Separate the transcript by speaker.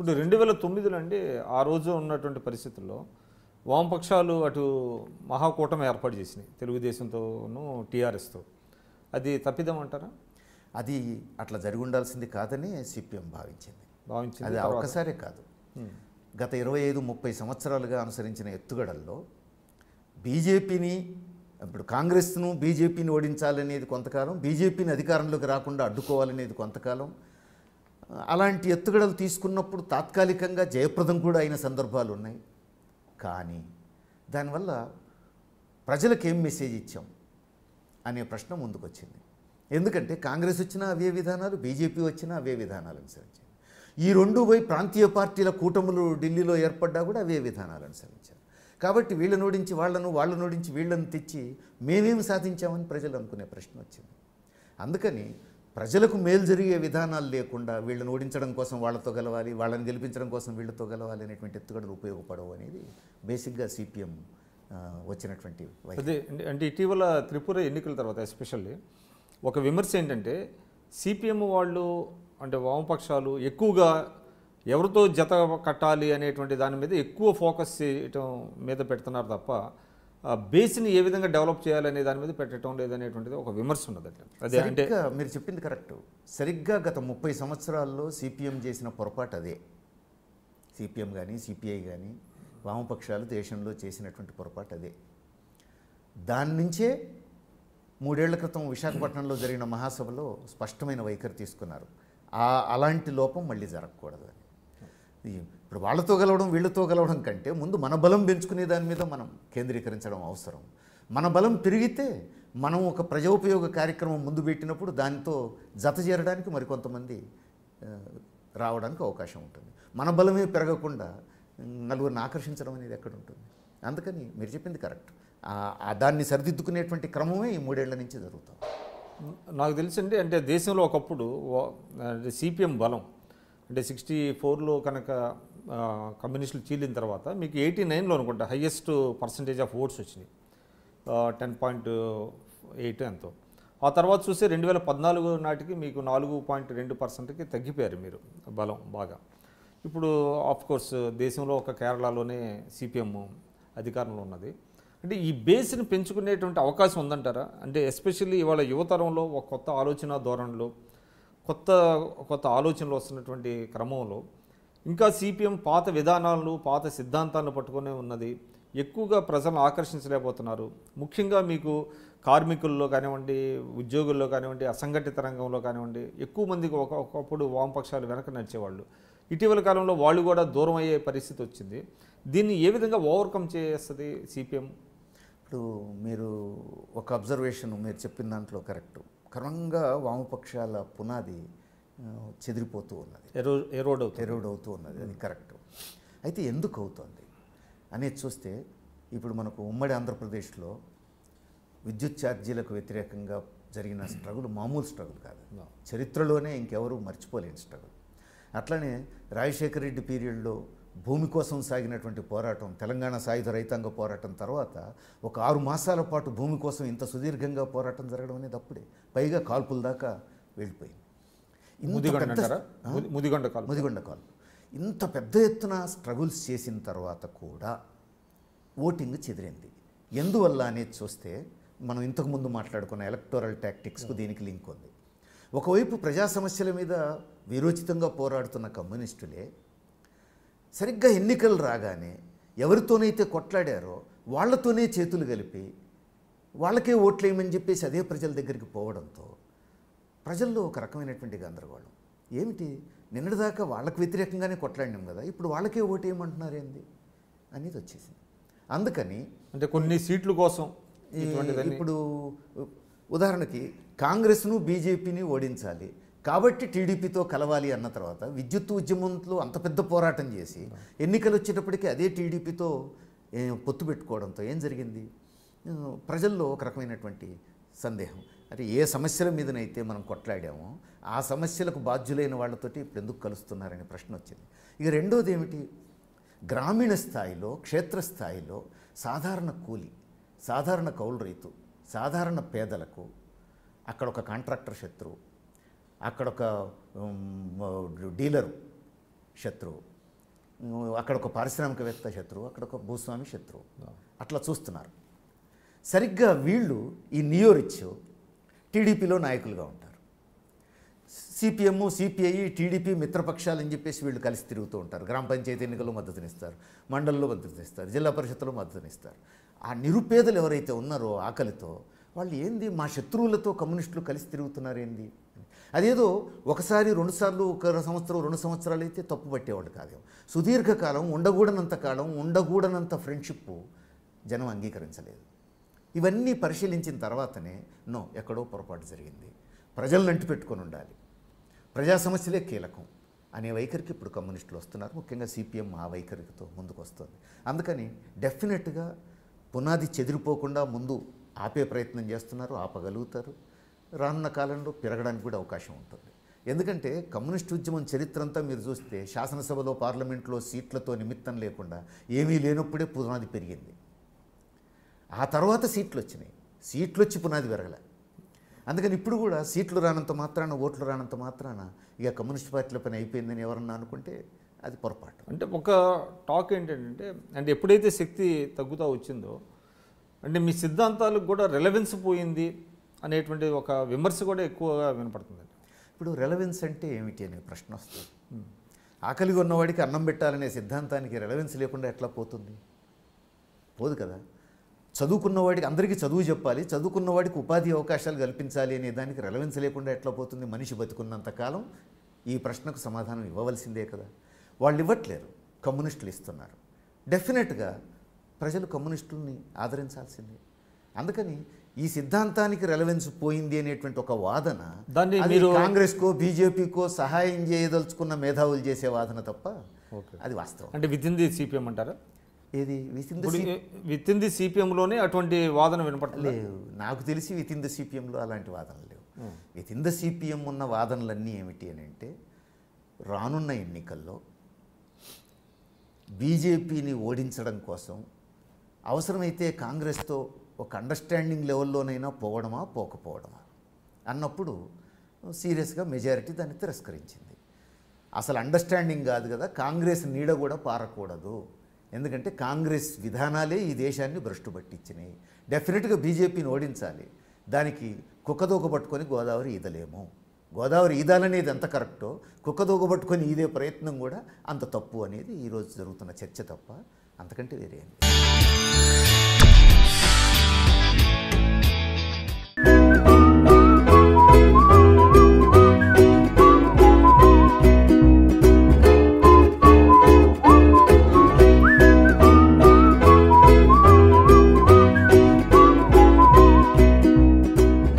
Speaker 1: ఇప్పుడు రెండు వేల తొమ్మిదిలో అండి ఆ రోజు ఉన్నటువంటి పరిస్థితుల్లో వామపక్షాలు అటు మహాకూటమి ఏర్పాటు చేసినాయి తెలుగుదేశంతోనూ టీఆర్ఎస్తో అది తప్పిదం అంటారా
Speaker 2: అది అట్లా జరిగి ఉండాల్సింది కాదని సిపిఎం భావించింది
Speaker 1: భావించింది
Speaker 2: అది ఒక్కసారే కాదు గత ఇరవై ఐదు ముప్పై సంవత్సరాలుగా అనుసరించిన ఎత్తుగడల్లో బీజేపీని ఇప్పుడు కాంగ్రెస్ను బీజేపీని ఓడించాలనేది కొంతకాలం బీజేపీని అధికారంలోకి రాకుండా అడ్డుకోవాలనేది కొంతకాలం అలాంటి ఎత్తుగడలు తీసుకున్నప్పుడు తాత్కాలికంగా జయప్రదం కూడా అయిన సందర్భాలు ఉన్నాయి కానీ దానివల్ల ప్రజలకు ఏం మెసేజ్ ఇచ్చాం అనే ప్రశ్న ముందుకొచ్చింది ఎందుకంటే కాంగ్రెస్ వచ్చినా అవే విధానాలు బీజేపీ వచ్చినా అవే విధానాలు అనుసరించారు ఈ రెండు పోయి ప్రాంతీయ పార్టీల కూటములు ఢిల్లీలో ఏర్పడ్డా కూడా అవే విధానాలు అనుసరించారు కాబట్టి వీళ్ళని ఓడించి వాళ్ళను వాళ్ళను ఓడించి వీళ్ళని తెచ్చి మేమేం సాధించామని ప్రజలు అనుకునే ప్రశ్న వచ్చింది అందుకని ప్రజలకు మేలు జరిగే విధానాలు లేకుండా వీళ్ళని ఓడించడం కోసం వాళ్ళతో గెలవాలి వాళ్ళని గెలిపించడం కోసం వీళ్ళతో గెలవాలి అనేటువంటి ఎత్తుగడలు ఉపయోగపడవు అనేది బేసిక్గా సిపిఎం వచ్చినటువంటి వై
Speaker 1: అదే అంటే- అంటే ఇటీవల త్రిపుర ఎన్నికల తర్వాత ఎస్పెషల్లీ ఒక విమర్శ ఏంటంటే సిపిఎం వాళ్ళు అంటే వామపక్షాలు ఎక్కువగా ఎవరితో జత కట్టాలి అనేటువంటి దాని మీద ఎక్కువ ఫోకస్ చేయటం మీద పెడుతున్నారు తప్ప ఆ బేస్ని ఏ విధంగా డెవలప్ చేయాలనే దాని మీద పెట్టడం లేదనేటువంటిది ఒక విమర్శ ఉన్నది అట్లా అదే అంటే
Speaker 2: సరిగ్గా మీరు చెప్పింది కరెక్ట్ సరిగ్గా గత ముప్పై సంవత్సరాల్లో సిపిఎం చేసిన పొరపాటు అదే సిపిఎం కానీ సిపిఐ కానీ వామపక్షాలు దేశంలో చేసినటువంటి పొరపాటు అదే దాని నుంచే మూడేళ్ల క్రితం విశాఖపట్నంలో జరిగిన మహాసభలో స్పష్టమైన వైఖరి తీసుకున్నారు ఆ అలాంటి లోపం మళ్ళీ జరగకూడదు అని ఈ- ఇప్పుడు వాళ్ళతో గెలవడం వీళ్ళతో గెలవడం కంటే ముందు మన బలం పెంచుకునే దాని మీద మనం కేంద్రీకరించడం అవసరం మన బలం పెరిగితే మనం ఒక ప్రజోపయోగ కార్యక్రమం ముందు పెట్టినప్పుడు దానితో జత చేరడానికి మరికొంతమంది ఆ, రావడానికి అవకాశం ఉంటుంది మన బలమే పెరగకుండా ఉమ్, నలుగురిని ఆకర్షించడం అనేది ఎక్కడ ఉంటుంది అందుకని మీరు చెప్పింది కరెక్ట్ ఆ- ఆ దాన్ని సరిదిద్దుకునేటువంటి క్రమమే ఈ మూడేళ్ల నుంచి జరుగుతుంది
Speaker 1: నాకు తెలిసండి అంటే దేశంలో ఒకప్పుడు వా- అంటే సిపిఎం బలం అంటే సిక్స్టీ ఫోర్లో కనుక ఆ, కమ్యూనిస్టులు చీలిన తర్వాత మీకు ఎయిటీ నైన్లో అనుకుంటా హయ్యెస్ట్ పర్సంటేజ్ ఆఫ్ ఓట్స్ వచ్చినాయి టెన్ పాయింట్ ఎయిట్ ఎంతో ఆ తర్వాత చూస్తే రెండు వేల పద్నాలుగు నాటికి మీకు నాలుగు పాయింట్ రెండు పర్సెంట్కి తగ్గిపోయారు మీరు బలం బాగా ఇప్పుడు ఆఫ్ కోర్స్ దేశంలో ఒక కేరళలోనే సిపిఎం అధికారంలో ఉన్నది అంటే ఈ బేస్ని పెంచుకునేటువంటి అవకాశం ఉందంటారా అంటే ఎస్పెషల్లీ ఇవాళ యువతరంలో ఒక కొత్త ఆలోచన ధోరణిలో కొత్త కొత్త ఆలోచనలు వస్తున్నటువంటి క్రమంలో ఇంకా సిపిఎం పాత విధానాలను పాత సిద్ధాంతాలను పట్టుకునే ఉన్నది ఎక్కువగా ప్రజలను ఆకర్షించలేకపోతున్నారు ముఖ్యంగా మీకు కార్మికుల్లో కానివ్వండి ఉద్యోగుల్లో కానివ్వండి అసంఘటిత రంగంలో కానివ్వండి ఎక్కువ మందికి ఒక ఒకప్పుడు వామపక్షాలు వెనక నడిచేవాళ్ళు ఇటీవల కాలంలో వాళ్ళు కూడా దూరం అయ్యే పరిస్థితి వచ్చింది దీన్ని ఏ విధంగా ఓవర్కమ్ చేస్తుంది సిపిఎం
Speaker 2: ఇప్పుడు మీరు ఒక అబ్జర్వేషన్ మీరు చెప్పిన దాంట్లో కరెక్ట్ క్రమంగా వామపక్షాల పునాది ఆ, చెదిరిపోతూ ఉన్నది
Speaker 1: ఎరో ఎరోడ్ అవుతుంది
Speaker 2: ఎరోడ్ అవుతూ ఉన్నది అది కరెక్ట్ అయితే ఎందుకు అవుతుంది అనేది చూస్తే ఇప్పుడు మనకు ఉమ్మడి ఆంధ్రప్రదేశ్లో విద్యుత్ ఛార్జీలకు వ్యతిరేకంగా జరిగిన స్ట్రగుల్ మామూలు స్ట్రగుల్ కాదు
Speaker 1: No.
Speaker 2: చరిత్రలోనే ఇంకెవరూ మర్చిపోలేని స్ట్రగుల్ అట్లనే రాజశేఖర రెడ్డి పీరియడ్లో భూమి కోసం సాగినటువంటి పోరాటం తెలంగాణ సాయుధ రైతాంగ పోరాటం తర్వాత ఒక ఆరు మాసాల పాటు భూమి కోసం ఇంత సుదీర్ఘంగా పోరాటం జరగడం అనేది అప్పుడే పైగా కాల్పుల దాకా వెళ్ళిపోయింది ఇంత
Speaker 1: ముదిగొండ
Speaker 2: పెద్ద-
Speaker 1: అంటారా ముది- ముదిగొండ కాలం
Speaker 2: ముదిగొండ కాలు ఇంత పెద్ద ఎత్తున స్ట్రగుల్స్ చేసిన తర్వాత కూడా ఓటింగ్ చెదిరింది ఎందువల్ల అనేది చూస్తే మనం ఇంతకుముందు మాట్లాడుకున్న ఎలక్టోరల్ టాక్టిక్స్కు దీనికి లింక్ ఉంది ఒకవైపు ప్రజా సమస్యల మీద విరోచితంగా పోరాడుతున్న కమ్యూనిస్టులే సరిగ్గా ఎన్నికలు రాగానే ఎవరితోనైతే కొట్లాడారో వాళ్ళతోనే చేతులు కలిపి వాళ్ళకే ఓట్లేయమని చెప్పేసి అదే ప్రజల దగ్గరికి పోవడంతో ప్రజల్లో ఒక రకమైనటువంటి గందరగోళం ఏమిటి నిన్నటిదాకా వాళ్ళకు వ్యతిరేకంగానే కొట్లాడినాం కదా ఇప్పుడు వాళ్ళకే ఓటేయమంటున్నారేంది అనేది వచ్చేసింది అందుకని
Speaker 1: అంటే కొన్ని సీట్ల కోసం
Speaker 2: ఈ-
Speaker 1: ఇటువంటిదని
Speaker 2: ఇప్పుడు ఉదాహరణకి కాంగ్రెస్ను బీజేపీని ఓడించాలి కాబట్టి టీడీపీతో కలవాలి అన్న తర్వాత విద్యుత్ ఉద్యమంలో అంత పెద్ద పోరాటం చేసి ఎన్నికలు వచ్చేటప్పటికి అదే టీడీపీతో ఏ, పొత్తు పెట్టుకోవడంతో ఏం జరిగింది ఆ, ప్రజల్లో ఒక రకమైనటువంటి సందేహం అంటే ఏ సమస్యల మీదనైతే మనం కొట్లాడామో ఆ సమస్యలకు బాధ్యులైన వాళ్ళతోటి ఇప్పుడు ఎందుకు కలుస్తున్నారనే ప్రశ్న వచ్చింది ఇక రెండోది ఏమిటి గ్రామీణ స్థాయిలో క్షేత్రస్థాయిలో సాధారణ కూలి సాధారణ కౌలు రైతు సాధారణ పేదలకు అక్కడ ఒక కాంట్రాక్టర్ శత్రువు అక్కడ ఒక ఉమ్, డీలరు శత్రువు అక్కడ ఒక పారిశ్రామికవేత్త శత్రువు అక్కడ ఒక భూస్వామి శత్రువు అట్లా చూస్తున్నారు సరిగ్గా వీళ్ళు ఈ నియోరిచ్ టీడీపీలో నాయకులుగా ఉంటారు సిపిఎం సిపిఐ టీడీపీ మిత్రపక్షాలు అని చెప్పేసి వీళ్ళు కలిసి తిరుగుతూ ఉంటారు గ్రామ పంచాయతీ ఎన్నికల్లో మద్దతునిస్తారు మండలంలో మద్దతునిస్తారు జిల్లా పరిషత్తులో మద్దతునిస్తారు ఆ నిరుపేదలు ఎవరైతే ఉన్నారో ఆకలితో వాళ్ళు ఏంది మా శత్రువులతో కమ్యూనిస్టులు కలిసి తిరుగుతున్నారు ఏంది అదేదో ఒకసారి రెండుసార్లు ఒక సంవత్సరం రెండు సంవత్సరాలు అయితే తప్పు పట్టేవాడు కాదు సుదీర్ఘకాలం ఉండకూడనంత కాలం ఉండకూడనంత ఫ్రెండ్షిప్ జనం అంగీకరించలేదు ఇవన్నీ పరిశీలించిన తర్వాతనే నో ఎక్కడో పొరపాటు జరిగింది ప్రజలను అంటి పెట్టుకొని ఉండాలి ప్రజా సమస్యలే కీలకం అనే వైఖరికి ఇప్పుడు కమ్యూనిస్టులు వస్తున్నారు ముఖ్యంగా సిపిఎం ఆ వైఖరితో ముందుకు వస్తుంది అందుకని డెఫినెట్గా పునాది చెదిరిపోకుండా ముందు ఆపే ప్రయత్నం చేస్తున్నారు ఆపగలుగుతారు రానున్న కాలంలో పెరగడానికి కూడా అవకాశం ఉంటుంది ఎందుకంటే కమ్యూనిస్ట్ ఉద్యమం చరిత్ర అంతా మీరు చూస్తే శాసనసభలో పార్లమెంట్లో సీట్లతో నిమిత్తం లేకుండా ఏమీ లేనప్పుడే పునాది పెరిగింది ఆ తర్వాత సీట్లు వచ్చినాయి సీట్లు వచ్చి పునాది పెరగలే అందుకని ఇప్పుడు కూడా సీట్లు రానంత మాత్రాన ఓట్లు రానంత మాత్రాన ఇక కమ్యూనిస్ట్ పార్టీల పని అయిపోయిందని ఎవరన్నా అనుకుంటే అది పొరపాటు
Speaker 1: అంటే ఒక టాక్ ఏంటంటే అంటే ఎప్పుడైతే శక్తి తగ్గుతూ వచ్చిందో అంటే మీ సిద్ధాంతాలకు కూడా రెలవెన్స్ పోయింది అనేటువంటి ఒక విమర్శ కూడా ఎక్కువగా వినపడుతుంది
Speaker 2: ఇప్పుడు రెలవెన్స్ అంటే ఏమిటి అనే ప్రశ్న వస్తుంది ఆకలిగా ఉన్నవాడికి అన్నం పెట్టాలనే సిద్ధాంతానికి రెలవెన్స్ లేకుండా ఎట్లా పోతుంది పోదు కదా చదువుకున్నవాడికి అందరికీ చదువు చెప్పాలి చదువుకున్నవాడికి ఉపాధి అవకాశాలు కల్పించాలి అనే దానికి రెలవెన్స్ లేకుండా ఎట్లా పోతుంది మనిషి బతుకున్నంత కాలం ఈ ప్రశ్నకు సమాధానం ఇవ్వవలసిందే కదా వాళ్ళు ఇవ్వట్లేరు కమ్యూనిస్టులు ఇస్తున్నారు డెఫినెట్గా ప్రజలు కమ్యూనిస్టుల్ని ఆదరించాల్సిందే అందుకని ఈ సిద్ధాంతానికి రెలవెన్స్ పోయింది అనేటువంటి ఒక వాదన
Speaker 1: దాన్ని
Speaker 2: అది
Speaker 1: మీరు-
Speaker 2: కాంగ్రెస్కో బీజేపీకో సహాయం చేయదలుచుకున్న మేధావులు చేసే వాదన తప్ప
Speaker 1: ఓకే
Speaker 2: అది వాస్తవం
Speaker 1: అంటే విత్ ఇన్ ది సిపిఎం అంటారా
Speaker 2: ఏది విత్ ఇన్ ద
Speaker 1: ఇప్పుడు విత్ ఇన్ ది సిపిఎంలోనే అటువంటి వాదన వినపడలేదు
Speaker 2: లేవు నాకు తెలిసి విత్ ఇన్ ద సిపిఎంలో అలాంటి వాదనలు లేవు విత్ ఇన్ ద సిపిఎం ఉన్న వాదనలన్నీ ఏమిటి అని అంటే రానున్న ఎన్నికల్లో బీజేపీని ఓడించడం కోసం అవసరమైతే కాంగ్రెస్తో ఒక అండర్స్టాండింగ్ లెవెల్లోనైనా పోవడమా పోకపోవడమా అన్నప్పుడు సీరియస్గా మెజారిటీ దాన్ని తిరస్కరించింది అసలు అండర్స్టాండింగ్ కాదు కదా కాంగ్రెస్ నీడ కూడా పారకూడదు ఎందుకంటే కాంగ్రెస్ విధానాలే ఈ దేశాన్ని భ్రష్టు పట్టించినాయి డెఫినెట్గా బీజేపీని ఓడించాలి దానికి కుక్కదోక పట్టుకొని గోదావరి ఈదలేము గోదావరి ఈదాలనేది ఎంత కరెక్టో కుక్కదోక పట్టుకొని ఈదే ప్రయత్నం కూడా అంత తప్పు అనేది ఈరోజు జరుగుతున్న చర్చ తప్ప అంతకంటే వేరే ఏం లేదు.